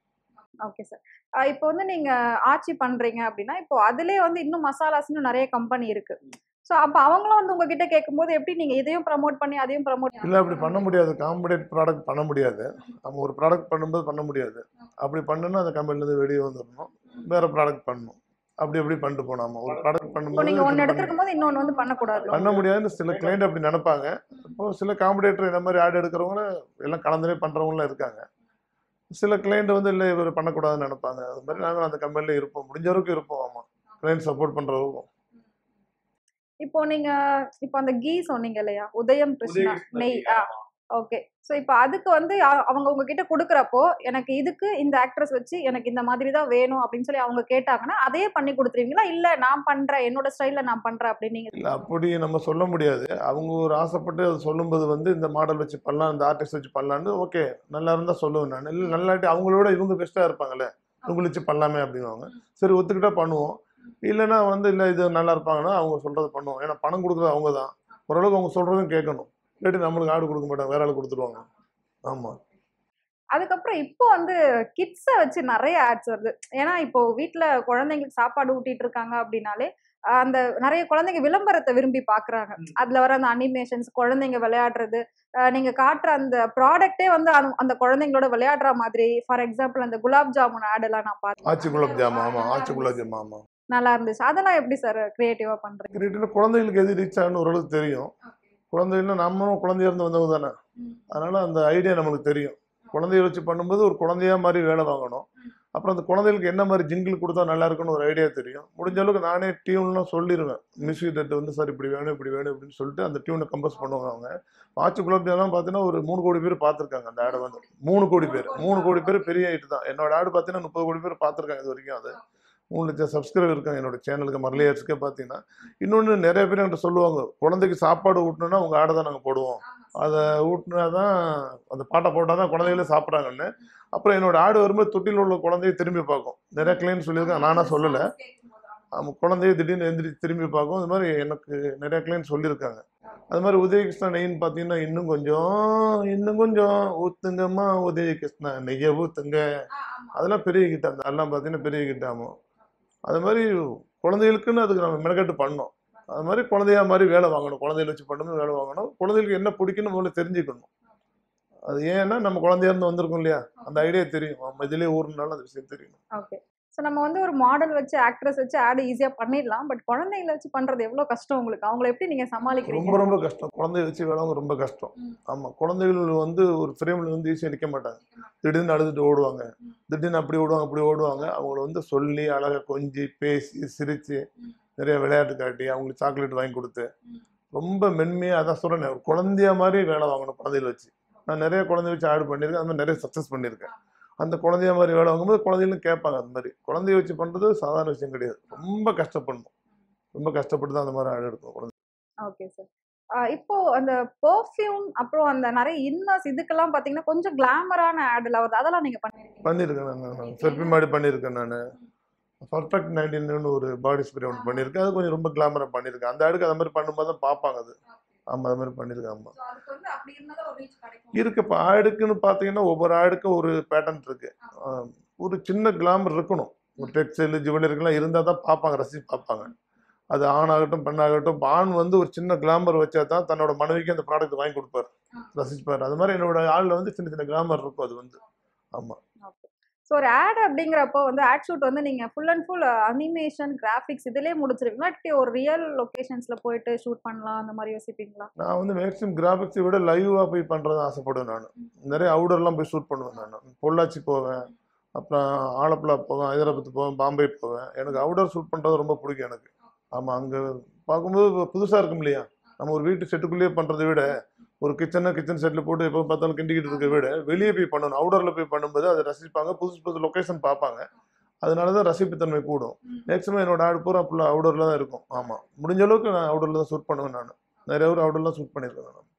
ஓகே சார் இப்போ வந்து நீங்க ஆட்சி பண்றீங்க அப்படின்னா இப்போ அதுலயே வந்து இன்னும் மசாலாஸ்னு நிறைய கம்பெனி இருக்கு ஸோ அப்போ அவங்களும் வந்து உங்ககிட்ட கேட்கும்போது எப்படி நீங்க இதையும் ப்ரமோட் பண்ணி அதையும் ப்ரமோட் இல்லை அப்படி பண்ண முடியாது காம்படேட் ப்ராடக்ட் பண்ண முடியாது நம்ம ஒரு ப்ராடக்ட் பண்ணும்போது பண்ண முடியாது அப்படி பண்ணுன்னா அந்த கம்பெனிலேருந்து வெளியே வந்துடணும் வேற ப்ராடக்ட் பண்ணணும் அப்படி அப்படி பண்ணிட்டு போனாமா ஒரு ப்ராடக்ட் இப்போ பண்ணும்போது நீங்க ஒன்னு இப்படி எடுத்துருக்கும் போது இன்னொன்னு வந்து பண்ணக்கூடாது பண்ண முடியாதுன்னு சில கிளைண்ட் அப்படி நினைப்பாங்க இப்போ சில காம்படேட்டர் இந்த மாதிரி ஆட் எடுக்கிறவங்க எல்லாம் கலந்துனே பண்ணுறவங்களாம் இருக்காங்க சில கிளைண்ட் வந்து இல்லை இவர் பண்ணக்கூடாதுன்னு நினைப்பாங்க அது மாதிரி நாங்களும் அந்த கம்பெனியில் இருப்போம் முடிஞ்ச வரைக்கும் இருப்போம் ஆமாம் கிளைண்ட் சப்போர்ட் பண்ணுறவங்க இப்போ நீங்க இப்போ அந்த கீ சொன்னீங்க இல்லையா உதயம் கிருஷ்ணா நெய் ஆ ஓகே ஸோ இப்போ அதுக்கு வந்து அ- அவங்க உங்ககிட்ட கொடுக்குறப்போ எனக்கு இதுக்கு இந்த ஆக்ட்ரஸ் வச்சு எனக்கு இந்த மாதிரி தான் வேணும் அப்படின்னு சொல்லி அவங்க கேட்டாங்கன்னா அதையே பண்ணி கொடுத்துருவீங்களா இல்லை நான் பண்றேன் என்னோட ஸ்டைல்ல நான் பண்றேன் அப்படின்னு நீங்க இல்லை அப்படி நம்ம சொல்ல முடியாது அவங்க ஒரு ஆசைப்பட்டு அதை சொல்லும்போது வந்து இந்த மாடல் வச்சு பண்ணலாம் இந்த ஆர்டிஸ்ட் வச்சு பண்ணலான்னு ஓகே நல்லா இருந்தால் சொல்லுவேன் நான் இல்லை நல்லாட்டி அவங்களோட இவங்க பெஸ்ட்டாக இருப்பாங்கல்ல இவங்க வச்சு பண்ணலாமே அப்படிங்குவாங்க சரி ஒத்துக்கிட்டா பண்ணுவோம் இல்லைன்னா வந்து இல்லை இது நல்லா இருப்பாங்கன்னா அவங்க சொல்கிறத பண்ணுவோம் ஏன்னா பணம் கொடுக்குறது அவங்க தான் ஓரளவுக்கு அவங்க சொல்கிறதும் கேட்கணும் இல்லாட்டி நம்மளுக்கு ஆடு கொடுக்க மாட்டாங்க வேற ஆள் கொடுத்துருவாங்க ஆமாம் அதுக்கப்புறம் இப்போ வந்து கிட்ஸை வச்சு நிறைய ஆட்ஸ் வருது ஏன்னா இப்போ வீட்டில் குழந்தைங்களுக்கு சாப்பாடு ஊட்டிட்டு இருக்காங்க அப்படின்னாலே ஆஹ் அந்த நிறைய குழந்தைங்க விளம்பரத்தை விரும்பி பார்க்குறாங்க அதில் வர அந்த அனிமேஷன்ஸ் குழந்தைங்க விளையாடுறது ஆஹ் நீங்க காட்டுற அந்த ப்ராடக்ட்டே வந்து அந்த- அந்த குழந்தைங்களோட விளையாடுற மாதிரி ஃபார் எக்ஸாம்பிள் அந்த குலாப் ஜாமுன் ஆட் எல்லாம் நான் பார்த்தேன் ஆச்சி குலாப் ஜாம் ஆமாம் ஆச்சி குலாப் ஜாம் ஆமாம் நல்லா இருந்துச்சு அதெல்லாம் எப்படி சார் கிரியேட்டிவா பண்றீங்க கிரியேட்டிவ்னா குழந்தைகளுக்கு எது ரீச் ஆகணும் ஓரளவுக்கு தெரியும் குழந்தைகள்னா நம்மளும் குழந்தையா இருந்து வந்தவங்க தானே அதனால அந்த ஐடியா நம்மளுக்கு தெரியும் குழந்தைய வச்சு பண்ணும்போது ஒரு குழந்தையா மாதிரி வேலை வாங்கணும் அப்புறம் அந்த குழந்தைகளுக்கு என்ன மாதிரி ஜிங்கிள் கொடுத்தா நல்லா இருக்குன்னு ஒரு ஐடியா தெரியும் முடிஞ்ச அளவுக்கு நானே டியூன்லாம் சொல்லிடுவேன் மியூசிக் டேட் வந்து சார் இப்படி வேணும் இப்படி வேணும் அப்படின்னு சொல்லிட்டு அந்த டியூனை கம்போஸ் பண்ணுவாங்க அவங்க வாட்ச் குலாப் ஜாம்லாம் பார்த்தீங்கன்னா ஒரு மூணு கோடி பேர் பார்த்துருக்காங்க அந்த ஆடை வந்து மூணு கோடி பேர் மூணு கோடி பேர் பெரிய ஹைட் தான் என்னோட ஆடு பார்த்தீங்கன்னா முப்பது கோடி பேர் பார்த்துருக்காங்க இது வரைக்கும் அது மூணு லட்சம் சப்ஸ்கிரைபர் இருக்காங்க என்னோட சேனலுக்கு மரலியர்ஸ்க்கே பார்த்தீங்கன்னா இன்னொன்று நிறைய பேர் என்கிட்ட சொல்லுவாங்க குழந்தைக்கு சாப்பாடு ஊட்டணும்னா உங்கள் ஆடை தான் நாங்கள் போடுவோம் அதை ஊட்டினா தான் அந்த பாட்டை போட்டால் தான் குழந்தைகளே சாப்பிட்றாங்கன்னு அப்புறம் என்னோட ஆடு வரும்போது தொட்டியில் உள்ள குழந்தைய திரும்பி பார்க்கும் நிறைய கிளைண்ட் சொல்லியிருக்கேன் நானா சொல்லலை அவங்க குழந்தைய திடீர்னு எந்திரிச்சு திரும்பி பார்க்கும் இது மாதிரி எனக்கு நிறைய கிளைண்ட் சொல்லியிருக்காங்க அது மாதிரி உதயகிருஷ்ணா நெய்ன்னு பார்த்தீங்கன்னா இன்னும் கொஞ்சம் இன்னும் கொஞ்சம் ஊத்துங்கம்மா உதயகிருஷ்ணா நெய்யை ஊத்துங்க அதெல்லாம் பெரிய கிட்ட அந்த அதெல்லாம் பார்த்தீங்கன்னா பெரிய கிட்ட ஆகும் அது மாதிரி குழந்தைகளுக்குன்னு அதுக்கு நம்ம மெனக்கட்டு பண்ணோம் அது மாதிரி குழந்தையா மாதிரி வேலை வாங்கணும் குழந்தைகளை வச்சு பண்ணும்போது வேலை வாங்கணும் குழந்தைகளுக்கு என்ன பிடிக்குன்னு முதல்ல தெரிஞ்சுக்கணும் அது ஏன்னா நம்ம குழந்தையா இருந்து வந்திருக்கோம் இல்லையா அந்த ஐடியா தெரியும் நம்ம இதுலேயே ஊர்னாலும் அந்த விஷயம் தெரியும் ஓகே ஸோ நம்ம வந்து ஒரு மாடல் வச்சு ஆக்ட்ரஸ் வச்சு ஆடு ஈஸியாக பண்ணிடலாம் பட் குழந்தைங்கள வச்சு பண்றது எவ்வளோ கஷ்டம் உங்களுக்கு அவங்கள எப்படி நீங்க சமாளிக்கிறீங்க ரொம்ப ரொம்ப கஷ்டம் குழந்தைய வச்சு வேலை வாங்க ரொம்ப கஷ்டம் ஆமாம் குழந்தைகள் வந்து ஒரு ஃப்ரேமில் வந்து ஈஸியாக நிற்க மாட்டாங்க திடீர்னு அழுதுட்டு ஓடுவாங்க திடீர்னு அப்படி ஓடுவாங்க அப்படி ஓடுவாங்க அவங்கள வந்து சொல்லி அழகாக கொஞ்சி பேசி சிரித்து நிறைய விளையாட்டு காட்டி அவங்களுக்கு சாக்லேட் வாங்கி கொடுத்து ரொம்ப மென்மையாக அதான் சொல்கிறேன் ஒரு குழந்தைய மாதிரி வேலை வாங்கணும் குழந்தைகளை வச்சு நான் நிறைய குழந்தைய வச்சு ஆடு பண்ணியிருக்கேன் அந்த மாதிரி நிறைய சக்ஸஸ் பண்ணியிருக்கேன் அந்த குழந்தைய மாதிரி வேலை வாங்கும்போது குழந்தைகளும் கேட்பாங்க அந்த மாதிரி குழந்தைய வச்சு பண்ணுறது சாதாரண விஷயம் கிடையாது ரொம்ப கஷ்டப்படணும் ரொம்ப கஷ்டப்பட்டு தான் அந்த மாதிரி ஆடு எடுக்கும் குழந்தை ஓகே சார் இப்போ அந்த பெர்ஃப்யூம் அப்புறம் அந்த நிறைய இன்னர்ஸ் இதுக்கெல்லாம் பாத்தீங்கன்னா கொஞ்சம் கிளாமரான ஆடுல வருது அதெல்லாம் நீங்க பண்ணிருக்கீங்க பண்ணியிருக்கேன் நான் செல்ஃபி மாடி பண்ணியிருக்கேன் நான் பர்ஃபெக்ட் நைன்டீன் ஒரு பாடி ஸ்ப்ரே ஒன்று பண்ணியிருக்கேன் அது கொஞ்சம் ரொம்ப கிளாமராக பண்ணியிருக்கேன் அந்த ஆடுக்கு அந்த மாதிரி பண்ணும்போது தான் பார்ப்பாங்க அது ஆமாம் அது மாதிரி பண்ணியிருக்கேன் ஆமாம் அதுக்கு வந்து அப்படி இருந்தாலும் ஒரு ரீச் கிடைக்கும் இருக்கு இப்போ ஆடுக்குன்னு பார்த்தீங்கன்னா ஒவ்வொரு ஆடுக்கும் ஒரு பேட்டர்ன் இருக்கு ஆஹ் ஒரு சின்ன கிளாமர் இருக்கணும் ஒரு டெக்ஸ்டைல் ஜுவல்லரிக்கெல்லாம் இருந்தால் தான் பார்ப்பாங்க ரசிச்சு பார்ப்பாங்க அது ஆண் ஆகட்டும் பெண்ணாகட்டும் இப்ப ஆண் வந்து ஒரு சின்ன கிளாமர் வச்சா தான் தன்னோட மனைவிக்கு அந்த ப்ராடக்ட் வாங்கி கொடுப்பாரு ரசிச்சுப்பாரு அது மாதிரி என்னோட ஆளில் வந்து சின்ன சின்ன கிளாமர் இருக்கும் அது வந்து ஆமாம் ஸோ ஒரு ஆட் அப்படிங்கிறப்போ வந்து ஆட் ஷூட் வந்து நீங்க full and full animation graphics இதுலயே முடிச்சிருக்கீங்களா இல்லாட்டி ஒரு ரியல் லொகேஷன்ஸ்ல போயிட்டு ஷூட் பண்ணலாம் அந்த மாதிரி யோசிப்பீங்களா நான் வந்து மேக்ஸிமம் கிராஃபிக்ஸை விட லைவாக போய் பண்ணுறது ஆசைப்படுவேன் நான் நிறைய அவுடர்லாம் போய் ஷூட் பண்ணுவேன் நான் பொள்ளாச்சி போவேன் அப்புறம் ஆலப்புழா போவேன் ஹைதராபாத் போவேன் பாம்பே போவேன் எனக்கு அவுடர் ஷூட் பண்ணுறது ரொம்ப பிடிக்கும் எனக்கு ஆமாம் அங்கே பார்க்கும்போது புதுசாக இருக்கும் இல்லையா நம்ம ஒரு வீட்டு செட்டுக்குள்ளேயே பண்ணுறதை விட ஒரு கிச்சனை கிச்சன் செட்டில் போட்டு எப்போ பார்த்தாலும் கிண்டிக்கிட்டு இருக்க விட வெளியே போய் பண்ணணும் அவுடரில் போய் பண்ணும்போது அதை ரசிப்பாங்க புதுசு புதுசு லொக்கேஷன் பார்ப்பாங்க அதனால தான் ரசிப்புத்தன்மை கூடும் மேக்ஸிமம் என்னோட ஆடு பூரா ஃபுல்லாக அவுடரில் தான் இருக்கும் ஆமாம் முடிஞ்ச அளவுக்கு நான் அவுடரில் தான் ஷூட் பண்ணுவேன் நான் நிறைய ஊர் அவுடர்லாம் ஷூட் பண்ணியிருக்கேன் நான்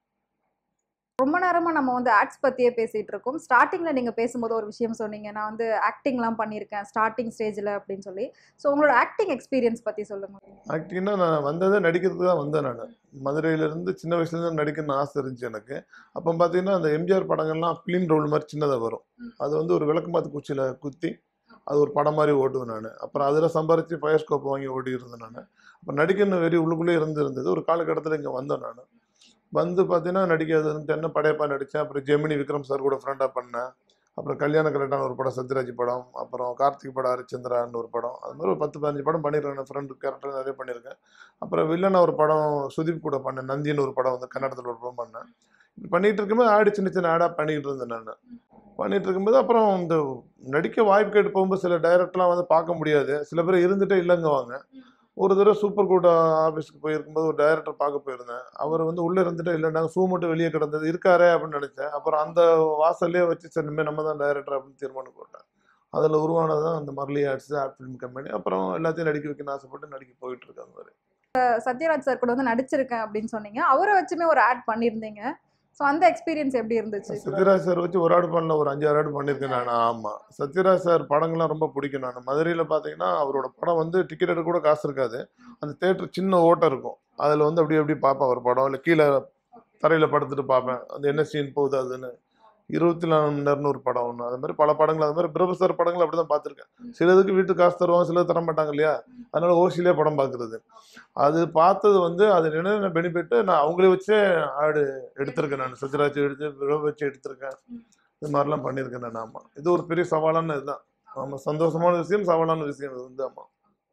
ரொம்ப நேரமா நம்ம வந்து ஆட்ஸ் பத்தியே பேசிட்டு இருக்கோம் ஸ்டார்டிங்ல நீங்க பேசும்போது ஒரு விஷயம் சொன்னீங்க நான் வந்து ஆக்டிங்லாம் பண்ணியிருக்கேன் ஸ்டார்டிங் ஸ்டேஜ்ல அப்படின்னு சொல்லி ஸோ உங்களோட ஆக்டிங் எக்ஸ்பீரியன்ஸ் பத்தி சொல்லுங்க ஆக்டிங்னா நான் வந்ததே நடிக்கிறதுக்கு தான் வந்தேன் நான் மதுரையிலேருந்து சின்ன வயசுலேருந்து நடிக்கணும்னு ஆசை இருந்துச்சு எனக்கு அப்போ பார்த்தீங்கன்னா அந்த எம்ஜிஆர் படங்கள்லாம் ஃபிலிம் ரோல் மாதிரி சின்னதாக வரும் அது வந்து ஒரு விளக்கமாத்து குச்சியில் குத்தி அது ஒரு படம் மாதிரி ஓட்டுவேன் நான் அப்புறம் அதில் சம்பாரித்து ஃபயர்ஸ்கோப் வாங்கி ஓட்டி இருந்தேன் நான் அப்போ நடிக்கணும் வெறி உள்ளுக்குள்ளே இருந்து இருந்தது ஒரு காலகட்டத்தில் இங்கே வந்தேன் நான் வந்து பார்த்தீங்கன்னா நடிக்கிறது என்ன படையப்பா நடித்தேன் அப்புறம் ஜெமினி விக்ரம் சார் கூட ஃப்ரெண்டாக பண்ணேன் அப்புறம் கல்யாண கரெக்டான ஒரு படம் சத்யராஜ் படம் அப்புறம் கார்த்திக் படம் ஹரிச்சந்திரான்னு ஒரு படம் அது மாதிரி ஒரு பத்து பதினஞ்சு படம் பண்ணியிருக்கேன் ஃப்ரெண்டு கேரக்டர் நிறைய பண்ணியிருக்கேன் அப்புறம் வில்லனா ஒரு படம் சுதீப் கூட பண்ணேன் நந்தின்னு ஒரு படம் வந்து கன்னடத்தில் ஒரு படம் பண்ணேன் இப்படி பண்ணிட்டு இருக்கும்போது ஆடு சின்ன சின்ன ஆடாக பண்ணிட்டு இருந்தேன் நான் பண்ணிட்டு இருக்கும்போது அப்புறம் இந்த நடிக்க வாய்ப்பு கேட்டு போகும்போது சில டைரக்டர்லாம் வந்து பார்க்க முடியாது சில பேர் இருந்துட்டே இல்லைங்குவாங்க ஒரு தடவை சூப்பர் கோட் ஆஃபீஸ்க்கு போயிருக்கும்போது ஒரு டைரக்டர் பார்க்க போயிருந்தேன் அவர் வந்து உள்ளே இருந்துட்டு இல்லைனாங்க ஷூ மட்டும் வெளியே கிடந்தது இருக்காரே அப்படின்னு நினச்சேன் அப்புறம் அந்த வாசல்லே வச்சு சரி இனிமேல் நம்ம தான் டைரக்டர் அப்படின்னு தீர்மானம் போட்டேன் அதில் உருவானது தான் அந்த மர்லி ஆர்ட்ஸ் ஆர்ட் ஃபிலிம் கம்பெனி அப்புறம் எல்லாத்தையும் நடிக்க வைக்கணும்னு ஆசைப்பட்டு நடிக்க போயிட்டு இருக்கு அந்த மாதிரி சத்யராஜ் சார் கூட வந்து நடிச்சிருக்கேன் அப்படின்னு சொன்னீங்க அவரை வச்சுமே ஒரு ஆட் பண்ணியிருந்தீங்க ஸோ அந்த எக்ஸ்பீரியன்ஸ் எப்படி இருந்துச்சு சத்யராஜ் சார் வச்சு ஒரு ஆடு பண்ணல ஒரு அஞ்சாறு ஆடு பண்ணியிருக்கேன் நான் ஆமாம் சத்யராஜ் சார் படங்கள்லாம் ரொம்ப பிடிக்கும் நான் மதுரையில் பார்த்தீங்கன்னா அவரோட படம் வந்து டிக்கெட் எடுக்க கூட காசு இருக்காது அந்த தேட்டர் சின்ன ஓட்டம் இருக்கும் அதில் வந்து அப்படி அப்படி பார்ப்பேன் ஒரு படம் இல்லை கீழே தரையில் படுத்துட்டு பார்ப்பேன் அந்த என்ன சீன் போகுது அதுன்னு இருபத்தி நாலு மணி நேரம்னு ஒரு படம் ஒன்று அது மாதிரி பல படங்கள் அது மாதிரி பிரபு சார் படங்கள் அப்படி தான் பார்த்துருக்கேன் சிலதுக்கு வீட்டுக்கு காசு தருவாங்க சிலது தர மாட்டாங்க இல்லையா அதனால ஓசிலே படம் பார்க்குறது அது பார்த்தது வந்து அது என்னென்ன பெனிஃபிட் நான் அவங்களே வச்சே ஆடு எடுத்திருக்கேன் நான் சத்யராஜ் எடுத்து பிரபு வச்சு எடுத்திருக்கேன் இது மாதிரிலாம் பண்ணியிருக்கேன் நான் ஆமாம் இது ஒரு பெரிய சவாலான இதுதான் ஆமாம் சந்தோஷமான விஷயம் சவாலான விஷயம் இது வந்து ஆமாம்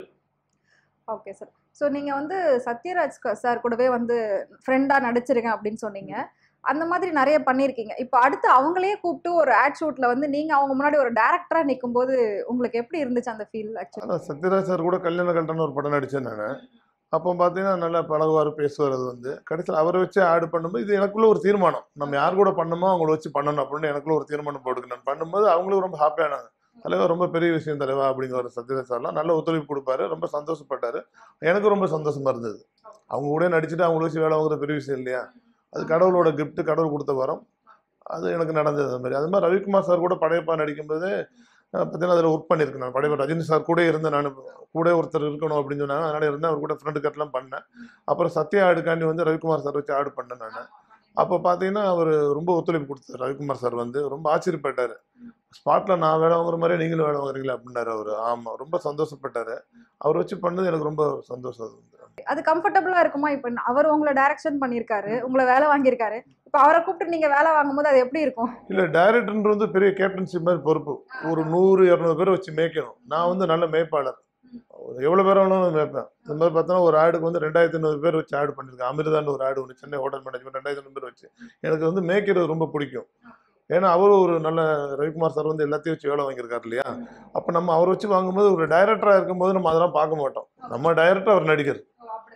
ஓகே சார் ஸோ நீங்கள் வந்து சத்யராஜ் சார் கூடவே வந்து ஃப்ரெண்டாக நடிச்சிருக்கேன் அப்படின்னு சொன்னீங்க அந்த மாதிரி நிறைய பண்ணியிருக்கீங்க இப்போ அடுத்து அவங்களே கூப்பிட்டு ஒரு ஆட் ஷூட்டில் வந்து நீங்கள் அவங்க முன்னாடி ஒரு டேரக்டராக நிற்கும்போது உங்களுக்கு எப்படி இருந்துச்சு அந்த ஃபீல் ஆக்சுவலி ஆனால் சத்யராஜ் சார் கூட கல்யாண கல்யாணம் ஒரு படம் நடித்தேன் நான் அப்போ பார்த்தீங்கன்னா நல்லா பழகுவார் பேசுவார் அது வந்து கடைசியில் அவரை வச்சு ஆடு பண்ணும்போது இது எனக்குள்ள ஒரு தீர்மானம் நம்ம யார் கூட பண்ணணுமோ அவங்கள வச்சு பண்ணணும் அப்படின்னு எனக்குள்ள ஒரு தீர்மானம் போட்டுக்கு நான் பண்ணும்போது அவங்களும் ரொம்ப ஹாப்பியானாங்க தலைவர் ரொம்ப பெரிய விஷயம் தலைவா அப்படிங்கிற ஒரு சத்யராஜ் சார்லாம் நல்ல ஒத்துழைப்பு கொடுப்பாரு ரொம்ப சந்தோஷப்பட்டாரு எனக்கும் ரொம்ப சந்தோஷமா இருந்தது அவங்க கூட நடிச்சுட்டு அவங்கள வச்சு வேலை வாங்குற பெரிய விஷயம் இல்லையா அது கடவுளோட gift கடவுள் கொடுத்த வரம் அது எனக்கு நடந்தது அது மாதிரி அது மாதிரி ரவிக்குமார் சார் கூட படையப்பா நடிக்கும்போது அஹ், பார்த்தீங்கன்னா அதில் ஒர்க் பண்ணியிருக்கேன் நான் படையப்பா ரஜினி சார் கூட இருந்து நான் கூட ஒருத்தர் இருக்கணும் அப்படின்னு சொன்னாங்க அதனால இருந்தேன் அவர் கூட ஃப்ரெண்டு கட்டெல்லாம் பண்ணேன் அப்புறம் சத்யா ஆடுக்காண்டி வந்து ரவிக்குமார் சார் வச்சு ஆடு பண்ணேன் நான் அப்போ பார்த்தீங்கன்னா அவர் ரொம்ப ஒத்துழைப்பு கொடுத்தாரு ரவிக்குமார் சார் வந்து ரொம்ப ஆச்சரியப்பட்டார் ஸ்பாட்டில் நான் வேலை வாங்குற மாதிரியே நீங்களும் வேலை வாங்குறீங்களா அப்படின்னாரு அவர் ஆமாம் ரொம்ப சந்தோஷப்பட்டாரு அவர் வச்சு பண்ணது எனக்கு ரொம்ப சந்தோஷம் அது வந்து அது கம்ஃபர்டபுளாக இருக்குமா இப்போ அவர் உங்களை டைரக்ஷன் பண்ணியிருக்காரு உங்களை வேலை வாங்கியிருக்காரு இப்போ அவரை கூப்பிட்டு நீங்கள் வேலை வாங்கும்போது அது எப்படி இருக்கும் இல்லை டைரக்டர் வந்து பெரிய கேப்டன்ஷிப் மாதிரி பொறுப்பு ஒரு நூறு இரநூறு பேர் வச்சு மேய்க்கணும் நான் வந்து நல்ல மேய்ப்பாளர் எவ்வளோ பேர் வேணாலும் மேய்ப்பேன் இந்த மாதிரி பார்த்தோன்னா ஒரு ஆடுக்கு வந்து ரெண்டாயிரத்தி ஐநூறு பேர் வச்சு ஆடு பண்ணியிருக்கேன் அமிர்தான்னு ஒரு ஆடு ஒன்று சென்னை ஹோட்டல் மேனேஜ்மெண்ட் ரெண்டாயிரத்தி ஐநூறு பேர் வச்சு எனக்கு வந்து மேய்க்கிறது ரொம்ப பிடிக்கும் ஏன்னா அவரும் ஒரு நல்ல ரவிக்குமார் சார் வந்து எல்லாத்தையும் வச்சு வேலை வாங்கியிருக்காரு இல்லையா அப்போ நம்ம அவர் வச்சு வாங்கும்போது ஒரு டைரக்டராக இருக்கும்போது நம்ம அதெல்லாம் பார்க்க மாட்டோம் நம்ம டைரக்டர் அவர் நடிகர்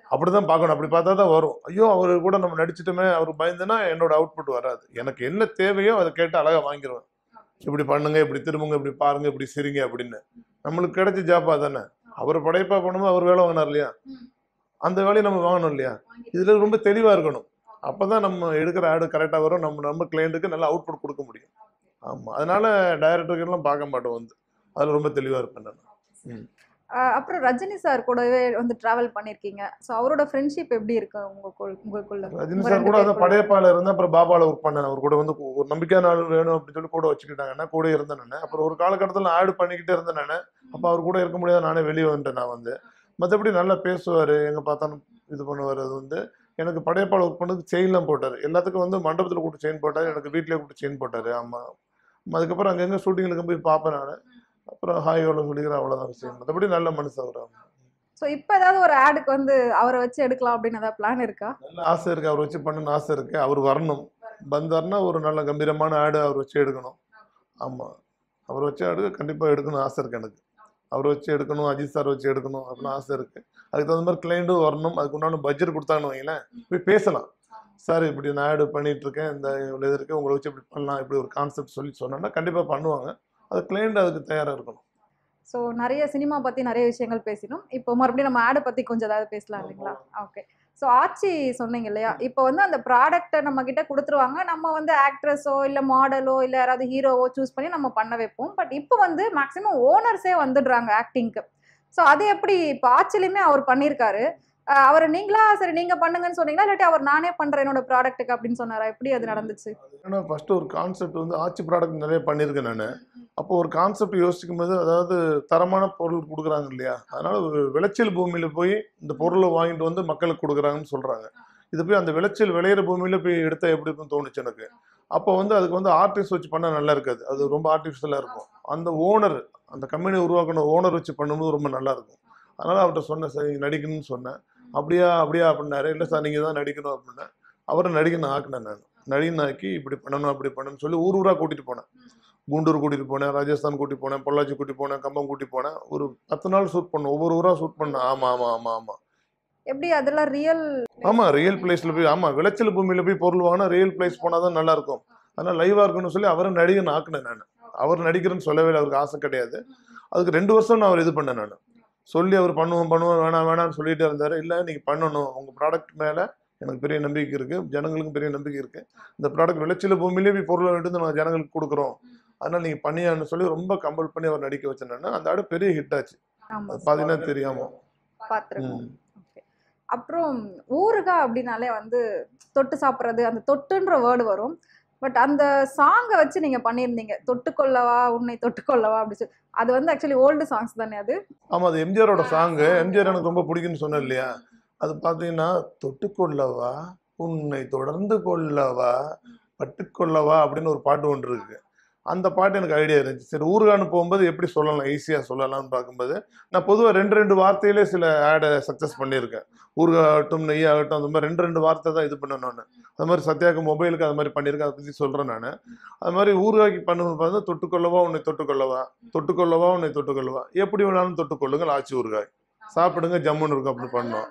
அப்படிதான் பார்க்கணும் அப்படி பார்த்தா தான் வரும் ஐயோ அவர் கூட நம்ம நடிச்சிட்டோமே அவர் பயந்துனா என்னோட அவுட்புட் வராது எனக்கு என்ன தேவையோ அதை கேட்டு அழகா வாங்கிடுவேன் இப்படி பண்ணுங்க இப்படி திரும்புங்க இப்படி பாருங்க இப்படி சிரிங்க அப்படின்னு நம்மளுக்கு கிடைச்ச ஜாப்பா தானே அவர் படைப்பா பண்ணும்போது அவர் வேலை வாங்கினார் இல்லையா அந்த வேலையை நம்ம வாங்கணும் இல்லையா இதுல ரொம்ப தெளிவா இருக்கணும் அப்பதான் நம்ம எடுக்கிற ஆடு கரெக்டா வரும் நம்ம நம்ம கிளைண்ட்டுக்கு நல்ல அவுட்புட் கொடுக்க முடியும் ஆமா அதனால டைரக்டர்கள்லாம் பார்க்க மாட்டோம் வந்து அதுல ரொம்ப தெளிவா இருப்பேன் நான் அஹ் அப்புறம் ரஜினி சார் கூடவே வந்து டிராவல் பண்ணிருக்கீங்க ஸோ அவரோட ஃப்ரெண்ட்ஷிப் எப்படி இருக்கு உங்களுக்குள் உங்களுக்குள்ள ரஜினி உங்க சார் ரெண்டு கூட அந்த பேருக்குள்ள? படையப்பால இருந்தா அப்புறம் பாபால ஒர்க் பண்ணேன் அவர் கூட வந்து ஒரு நம்பிக்கையான ஆள் வேணும் அப்படின்னு சொல்லி கூட வச்சுக்கிட்டாங்கன்னா கூட இருந்தேன் நான் அப்புறம் ஒரு காலகட்டத்தில் ஆடு பண்ணிக்கிட்டே இருந்தேன் நான் அப்போ அவர் கூட இருக்க முடியாது நானே வெளியே வந்துட்டேன் நான் வந்து மற்றபடி நல்லா பேசுவார் எங்கே பார்த்தாலும் இது பண்ணுவார் அது வந்து எனக்கு படையப்பால் ஒர்க் பண்ணதுக்கு செயின்லாம் போட்டார் எல்லாத்துக்கும் வந்து மண்டபத்தில் கூப்பிட்டு செயின் போட்டார் எனக்கு வீட்டிலேயே கூப்பிட்டு செயின் போட்டார் ஆமாம் அதுக்கப்புறம் அங்கங்கே ஷூட்டிங்களுக்கு போய் பார்ப்பேன் நான் அப்புறம் ஹாய் எவ்வளோ சொல்லிக்கிறேன் அவ்வளோதான் விஷயம் மற்றபடி நல்ல மனுஷன் அவர் ஆமா. ஸோ இப்போ ஏதாவது ஒரு ஆடுக்கு வந்து அவரை வச்சு எடுக்கலாம் அப்படின்னு ஏதாவது பிளான் இருக்கா நல்ல ஆசை இருக்கு அவர் வச்சு பண்ணணும்னு ஆசை இருக்கு அவர் வரணும் வந்தாருன்னா ஒரு நல்ல கம்பீரமான ஆடு அவர் வச்சு எடுக்கணும் ஆமா அவர் வச்சு ஆடு கண்டிப்பா எடுக்கணும் ஆசை இருக்கு எனக்கு அவர் வச்சு எடுக்கணும் அஜித் சார் வச்சு எடுக்கணும் அப்படின்னு ஆசை இருக்கு அதுக்கு தகுந்த மாதிரி கிளைண்ட்டும் வரணும் அதுக்கு உண்டான பட்ஜெட் கொடுத்தாங்கன்னு வைங்களேன் போய் பேசலாம் சார் இப்படி நான் ஆடு பண்ணிட்டு இருக்கேன் இந்த இவ்வளோ இது இருக்கு உங்களை வச்சு இப்படி பண்ணலாம் இப்படி ஒரு கான்செப்ட் சொல்லி சொன்னோன்னா கண்டிப்பா பண்ணுவாங்க அது கிளைண்ட் அதுக்கு தயாரா இருக்கணும் ஸோ நிறைய சினிமா பத்தி நிறைய விஷயங்கள் பேசினோம் இப்போ மறுபடியும் நம்ம ஆடை பத்தி கொஞ்சம் ஏதாவது பேசலாம் இல்லைங்களா ஓகே ஸோ ஆட்சி சொன்னீங்க இல்லையா இப்போ வந்து அந்த ப்ராடக்ட்டை நம்ம கிட்ட கொடுத்துருவாங்க நம்ம வந்து ஆக்ட்ரஸோ இல்லை மாடலோ இல்லை யாராவது ஹீரோவோ சூஸ் பண்ணி நம்ம பண்ண வைப்போம் பட் இப்போ வந்து மேக்ஸிமம் ஓனர்ஸே வந்துடுறாங்க ஆக்டிங்க்கு ஸோ அது எப்படி இப்போ ஆட்சிலையுமே அவர் பண்ணியிருக்காரு அஹ் அவர் நீங்களா சரி நீங்க பண்ணுங்கன்னு சொன்னீங்களா இல்லாட்டி அவர் நானே பண்றேன் என்னோட ப்ராடக்ட்டுக்கு அப்படின்னு சொன்னாரா எப்படி அது நடந்துச்சு ஏன்னா ஃபர்ஸ்ட் ஒரு கான்செப்ட் வந்து ஆட்சி ப்ராடக்ட் நிறைய பண்ணியிருக்கேன் நான் அப்போ ஒரு கான்செப்ட் யோசிக்கும் போது அதாவது தரமான பொருள் கொடுக்குறாங்க இல்லையா அதனால ஒரு விளைச்சல் பூமியில போய் இந்த பொருளை வாங்கிட்டு வந்து மக்களுக்கு கொடுக்குறாங்கன்னு சொல்றாங்க இது போய் அந்த விளைச்சல் விளையிற பூமியில போய் எடுத்தா எப்படி இருக்கும்னு தோணுச்சு எனக்கு அப்போ வந்து அதுக்கு வந்து ஆர்டிஸ்ட் வச்சு பண்ணா நல்லா இருக்காது அது ரொம்ப ஆர்டிஃபிஷியலாக இருக்கும் அந்த ஓனர் அந்த கம்பெனி உருவாக்கின ஓனர் வச்சு பண்ணும்போது ரொம்ப நல்லா இருக்கும் அதனால அவர்கிட்ட சொன்னேன் சரி நடிக்கணும்னு சொன்னேன் அப்படியா அப்படியா அப்படின்னாரு இல்லை சார் நீங்கள் தான் நடிக்கணும் அப்படின்னேன் அவரை நடிக்கணும் ஆக்கினேன் நான் நடிகன் ஆக்கி இப்படி பண்ணணும் அப்படி பண்ணணும்னு சொல்லி ஊர் ஊராக கூட்டிட்டு போனேன் குண்டூர் கூட்டிட்டு போனேன் ராஜஸ்தான் கூட்டி போனேன் பொள்ளாச்சி கூட்டி போனேன் கம்பம் கூட்டி போனேன் ஒரு பத்து நாள் ஷூட் பண்ணோம் ஒவ்வொரு ஊரா ஷூட் பண்ணேன் ஆமா ஆமா ஆமா ஆமா எப்படி அதெல்லாம் ரியல் ஆமா ரியல் பிளேஸ்ல போய் ஆமா விளைச்சல் பூமியில போய் பொருள் வாங்கினா ரியல் பிளேஸ் போனாதான் நல்லா இருக்கும் அதனால லைவா இருக்கணும்னு சொல்லி அவரை நடிகன் ஆக்குனேன் நான் அவர் நடிக்கிறேன்னு சொல்லவே இல்லை அவருக்கு ஆசை கிடையாது அதுக்கு ரெண்டு வருஷம் நான் அவர் இது பண்ணேன் நான் சொல்லி அவர் பண்ணுவோம் பண்ணுவோம் வேணாம் வேணாம்னு சொல்லிட்டே இருந்தாரு இல்லை நீங்க பண்ணணும் உங்க ப்ராடக்ட் மேல எனக்கு பெரிய நம்பிக்கை இருக்கு ஜனங்களுக்கும் பெரிய நம்பிக்கை இருக்கு இந்த ப்ராடக்ட் விளைச்சல பூமியிலே போய் பொருளை எடுத்து நாங்கள் ஜனங்களுக்கு கொடுக்குறோம் அதனால நீங்க பண்ணியான்னு சொல்லி ரொம்ப கம்பல் பண்ணி அவர் நடிக்க வச்சேன் நான் அந்த ஆடு பெரிய ஹிட் ஆச்சு ஆமா அது பார்த்தீங்கன்னா தெரியாம பார்த்துருக்கோம் ம். Okay. அப்புறம் ஊறுகாய் அப்படின்னாலே வந்து தொட்டு சாப்பிட்றது அந்த தொட்டுன்ற வேர்டு வரும் பட் அந்த சாங்கை வச்சு நீங்க பண்ணியிருந்தீங்க தொட்டுக்கொள்ளவா உன்னை தொட்டுக்கொள்ளவா அப்படி சொல்லி அது வந்து ஆக்சுவலி ஓல்டு சாங்ஸ் தானே அது ஆமா அது எம்ஜிஆரோட சாங்கு எம்ஜிஆர் எனக்கு ரொம்ப பிடிக்கும்னு சொன்னேன் இல்லையா அது பார்த்தீங்கன்னா தொட்டுக்கொள்ளவா உன்னை தொடர்ந்து கொள்ளவா பட்டுக்கொள்ளவா அப்படின்னு ஒரு பாட்டு ஒன்று இருக்கு அந்த பாட்டு எனக்கு ஐடியா இருந்துச்சு சரி ஊர்கான்னு போகும்போது எப்படி சொல்லலாம் ஈஸியாக சொல்லலாம்னு பார்க்கும்போது நான் பொதுவாக ரெண்டு ரெண்டு வார்த்தையிலே சில ஆடை சக்ஸஸ் பண்ணியிருக்கேன் ஊர்காகட்டும் நெய் ஆகட்டும் அந்த மாதிரி ரெண்டு ரெண்டு வார்த்தை தான் இது பண்ணேன் நான் அது மாதிரி சத்யாக்கு மொபைலுக்கு அது மாதிரி பண்ணியிருக்கேன் அதை பற்றி சொல்கிறேன் நான் அது மாதிரி ஊர்காக்கி பண்ணும்போது பார்த்தா தொட்டுக்கொள்ளவா உன்னை தொட்டுக்கொள்ளவா தொட்டுக்கொள்ளவா உன்னை தொட்டுக்கொள்ளவா எப்படி வேணாலும் தொட்டுக்கொள்ளுங்கள் ஆச்சி ஊறுகாய் சாப்பிடுங்க ஜம்முன்னு இருக்கும் அப்படி பண்ணோம்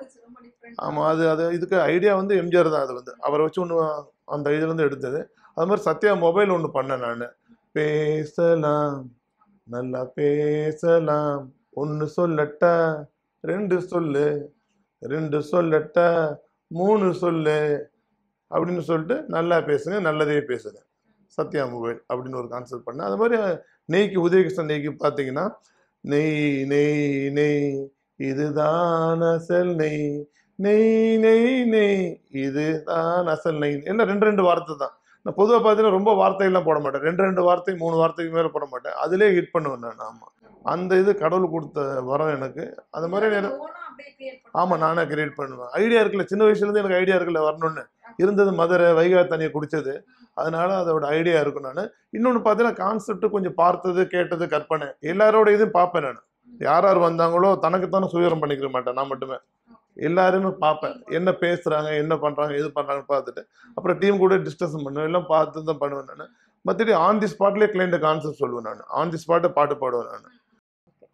ஆமா அது அது இதுக்கு ஐடியா வந்து எம்ஜிஆர் தான் அது வந்து அவரை வச்சு ஒன்று அந்த இதுல இருந்து எடுத்தது அது மாதிரி சத்யா மொபைல் ஒன்று பண்ணேன் நான் பேசலாம் நல்லா பேசலாம் ஒன்று சொல்லட்டா ரெண்டு சொல்லு ரெண்டு சொல்லட்டா மூணு சொல்லு அப்படின்னு சொல்லிட்டு நல்லா பேசுங்க நல்லதே பேசுங்க சத்யா மொபைல் அப்படின்னு ஒரு கான்செப்ட் பண்ணேன் அது மாதிரி நெய்க்கு உதயகிருஷ்ணன் நெய்க்கு பார்த்தீங்கன்னா நெய் நெய் நெய் இதுதான் அசல் நெய் நெய் நெய் நெய் இதுதான் அசல் நெய் எல்லாம் ரெண்டு ரெண்டு வார்த்தை தான் நான் பொதுவாக பார்த்தீங்கன்னா ரொம்ப வார்த்தைகள்லாம் போட மாட்டேன் ரெண்டு ரெண்டு வார்த்தை மூணு வார்த்தைக்கு மேலே போட மாட்டேன் அதிலே ஹிட் பண்ணுவேன் நான் ஆமாம் அந்த இது கடவுள் கொடுத்த வரம் எனக்கு அந்த மாதிரி எனக்கு ஆமாம் நானே கிரியேட் பண்ணுவேன் ஐடியா இருக்குல்ல சின்ன வயசுலேருந்து எனக்கு ஐடியா இருக்குல்ல வரணும்னு இருந்தது மதுரை வைகா தண்ணியை குடிச்சது அதனால அதோட ஐடியா இருக்கும் நான் இன்னொன்று பார்த்தீங்கன்னா கான்செப்ட் கொஞ்சம் பார்த்தது கேட்டது கற்பனை எல்லாரோட இதுவும் பார்ப்பேன் நான் யார் யார் வந்தாங்களோ தனக்குத்தானே சுயரம் பண்ணிக்கிற மாட்டேன் நான் மட்டுமே எல்லாருமே பார்ப்பேன் என்ன பேசுறாங்க என்ன பண்றாங்க எது பண்றாங்கன்னு பார்த்துட்டு அப்புறம் டீம் கூட டிஸ்கஷன் பண்ணுவேன் எல்லாம் பார்த்து தான் பண்ணுவேன் நான் மற்றபடி ஆன் தி ஸ்பாட்லேயே கிளைண்ட் கான்செப்ட் சொல்லுவேன் நான் ஆன் தி ஸ்பாட்டை பாட்டு பாடுவேன் நான்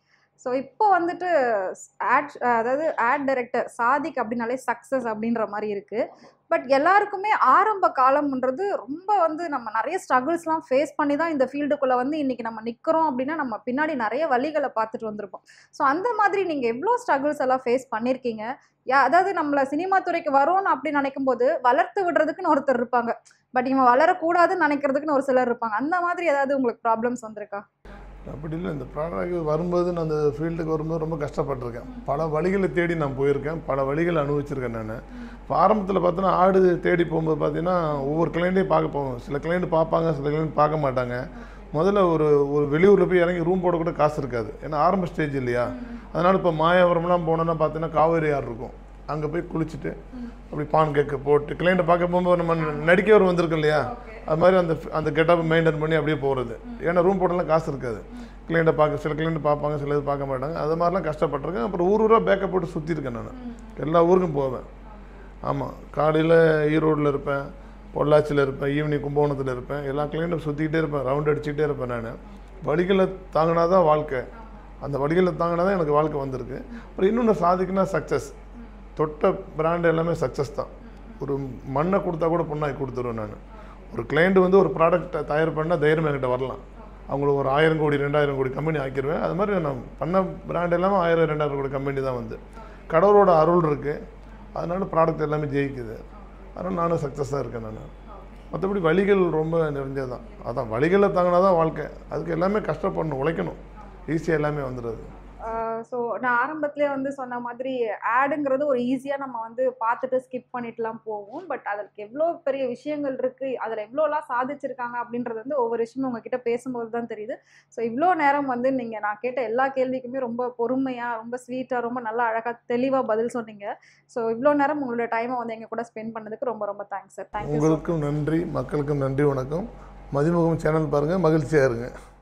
ஸோ இப்போ வந்துட்டு ஆட் அதாவது ஆட் டைரக்டர் சாதிக் அப்படின்னாலே சக்ஸஸ் அப்படின்ற மாதிரி இருக்கு பட் எல்லாருக்குமே ஆரம்ப காலம்ன்றது ரொம்ப வந்து நம்ம நிறைய ஸ்ட்ரகிள்ஸ்லாம் ஃபேஸ் பண்ணி தான் இந்த ஃபீல்டுக்குள்ளே வந்து இன்னைக்கு நம்ம நிற்கிறோம் அப்படின்னா நம்ம பின்னாடி நிறைய வழிகளை பார்த்துட்டு வந்திருப்போம் ஸோ அந்த மாதிரி நீங்கள் எவ்வளோ ஸ்ட்ரகிள்ஸ் எல்லாம் ஃபேஸ் பண்ணியிருக்கீங்க யா அதாவது நம்மள சினிமா துறைக்கு வரோம்னு அப்படி நினைக்கும் போது வளர்த்து விடுறதுக்குன்னு ஒருத்தர் இருப்பாங்க பட் இவன் வளரக்கூடாதுன்னு நினைக்கிறதுக்குன்னு ஒரு சிலர் இருப்பாங்க அந்த மாதிரி ஏதாவது உங்களுக்கு ப்ராப்ளம்ஸ் வந்திருக்கா அப்படி இல்லை இந்த ப்ராடக்ட் வரும்போது நான் அந்த ஃபீல்டுக்கு வரும்போது ரொம்ப கஷ்டப்பட்டிருக்கேன் பல வழிகளை தேடி நான் போயிருக்கேன் பல வழிகளை அனுபவிச்சிருக்கேன் நான் இப்போ ஆரம்பத்தில் பார்த்தோன்னா ஆடு தேடி போகும்போது பார்த்தீங்கன்னா ஒவ்வொரு கிளைண்ட்டையும் பார்க்க போவோம் சில கிளைண்ட் பார்ப்பாங்க சில கிளைண்ட் பார்க்க மாட்டாங்க முதல்ல ஒரு ஒரு வெளியூரில் போய் இறங்கி ரூம் போட கூட காசு இருக்காது ஏன்னா ஆரம்ப ஸ்டேஜ் இல்லையா அதனால் இப்போ மாயாவரம்லாம் போனோன்னா பார்த்தீங்கன்னா காவேரி ஆறு இருக்கும் அங்கே போய் குளிச்சுட்டு அப்படி பான் கேக்கு போட்டு கிளைண்ட்டை பார்க்க போகும்போது நம்ம நடிக்கவர் வந்திருக்கோம் இல்லையா அது மாதிரி அந்த அந்த கெட்டப் மெயின்டைன் பண்ணி அப்படியே போகிறது ஏன்னா ரூம் போட்டெல்லாம் காசு இருக்காது கிளைண்ட்டை பார்க்க சில கிளைண்ட் பார்ப்பாங்க சில இது பார்க்க மாட்டாங்க அது மாதிரிலாம் கஷ்டப்பட்டிருக்கேன் அப்புறம் ஊர் ஊராக பேக்கப் போட்டு சுற்றிருக்கேன் நான் எல்லா ஊருக்கும் போவேன் ஆமாம் காலையில் ஈரோட்டில் இருப்பேன் பொள்ளாச்சியில் இருப்பேன் ஈவினிங் கும்பகோணத்தில் இருப்பேன் எல்லா கிளைண்ட்டும் சுற்றிக்கிட்டே இருப்பேன் ரவுண்ட் அடிச்சுக்கிட்டே இருப்பேன் நான் வழிகளை தாங்கினா தான் வாழ்க்கை அந்த வழிகளை தாங்கினா தான் எனக்கு வாழ்க்கை வந்திருக்கு அப்புறம் இன்னொன்று சாதிக்குன்னா சக்ஸஸ் தொட்ட பிராண்ட் எல்லாமே சக்ஸஸ் தான் ஒரு மண்ணை கொடுத்தா கூட பொண்ணாக்கி கொடுத்துருவேன் நான் ஒரு கிளைண்ட் வந்து ஒரு ப்ராடக்ட்டை தயார் பண்ணால் தைரியம் என்கிட்ட வரலாம் அவங்களுக்கு ஒரு ஆயிரம் கோடி ரெண்டாயிரம் கோடி கம்பெனி ஆக்கிடுவேன் அது மாதிரி நான் பண்ண பிராண்ட் எல்லாமே ஆயிரம் ரெண்டாயிரம் கோடி கம்பெனி தான் வந்து கடவுளோட அருள் இருக்குது அதனால ப்ராடக்ட் எல்லாமே ஜெயிக்குது அதனால் நானும் சக்ஸஸாக இருக்கேன் நான் மற்றபடி வழிகள் ரொம்ப நிறைஞ்சது தான் அதான் வழிகளை தாங்கினா தான் வாழ்க்கை அதுக்கு எல்லாமே கஷ்டப்படணும் உழைக்கணும் ஈஸியாக எல்லாமே வந்துடுது ஸோ நான் ஆரம்பத்திலே வந்து சொன்ன மாதிரி ஆடுங்கிறது ஒரு ஈஸியாக நம்ம வந்து பார்த்துட்டு ஸ்கிப் பண்ணிட்டுலாம் போவோம் பட் அதற்கு எவ்வளோ பெரிய விஷயங்கள் இருக்குது அதில் எவ்வளோலாம் சாதிச்சிருக்காங்க அப்படின்றது வந்து ஒவ்வொரு விஷயமும் உங்ககிட்ட பேசும்போது தான் தெரியுது ஸோ இவ்வளோ நேரம் வந்து நீங்கள் நான் கேட்ட எல்லா கேள்விக்குமே ரொம்ப பொறுமையாக ரொம்ப ஸ்வீட்டாக ரொம்ப நல்லா அழகாக தெளிவாக பதில் சொன்னீங்க ஸோ இவ்வளோ நேரம் உங்களோட டைமை வந்து எங்கள் கூட ஸ்பெண்ட் பண்ணதுக்கு ரொம்ப ரொம்ப தேங்க்ஸ் சார் தேங்க்யூ உங்களுக்கும் நன்றி மக்களுக்கும் நன்றி வணக்கம் மதிமுகம் சேனல் பாருங்கள் மகிழ்ச்சியாக இருங்க